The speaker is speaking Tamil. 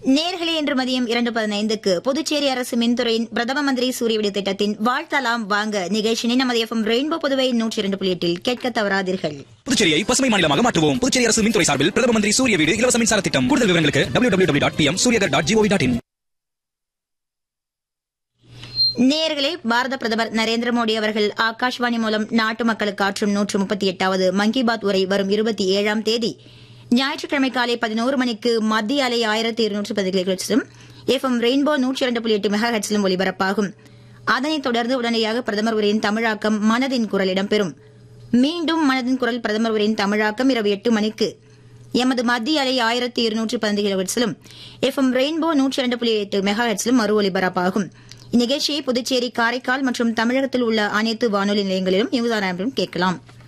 நேர்களே இன்று மதியம் இரண்டு பதினைந்துக்கு புதுச்சேரி அரசு மின்துறையின் பிரதம மந்திரி சூரிய விடு திட்டத்தின் வாழ்த்தலாம் வாங்க நிகழ்ச்சியை நமது எஃப்எம் ரெயின்போ புதுவை நூற்றி இரண்டு புள்ளி எட்டில் கேட்க தவறாதீர்கள் புதுச்சேரியை பசுமை மாநிலமாக மாற்றுவோம் புதுச்சேரி அரசு மின்துறை சார்பில் பிரதம மந்திரி சூரிய வீடு இலவச மின்சார திட்டம் கூடுதல் விவரங்களுக்கு W dot P M Suryaghar dot GOV dot in நேர்களே பாரத பிரதமர் நரேந்திர மோடி அவர்கள் ஆகாஷ்வாணி மூலம் நாட்டு மக்களுக்கு ஆற்றும் நூற்று முப்பத்தி எட்டாவது மன் கி பாத் உரை வரும் இருபத்தி ஏழாம் தேதி ஞாயிற்றுக்கிழமை காலை பதினோரு மணிக்கு மத்திய அலை ஆயிரத்தி இருநூற்று பத்து கிலோஹெட்ஸிலும் எஃப்எம் ரெயின்போ நூற்றி இரண்டு புள்ளி எட்டு மெகா ஹெட்ஸிலும் ஒலிபரப்பாகும் அதனைத் தொடர்ந்து உடனடியாக பிரதமர் உரையின் தமிழாக்கம் மனதின் குரல் இடம்பெறும் மீண்டும் மனதின் குரல் பிரதமர் உரையின் தமிழாக்கம் இரவு எட்டு மணிக்கு எமது மத்திய அலை ஆயிரத்தி இருநூற்று பதினைந்து கிலோஹெட்ஸிலும் எஃப்எம் ரெயின்போ நூற்றி இரண்டு புள்ளி எட்டு மெகா ஹெட்ஸிலும் மறு ஒலிபரப்பாகும் இந்நிகழ்ச்சியை புதுச்சேரி காரைக்கால் மற்றும் தமிழகத்தில் உள்ள அனைத்து வானொலி நிலையங்களிலும் யூசாராம்பிலும் கேட்கலாம்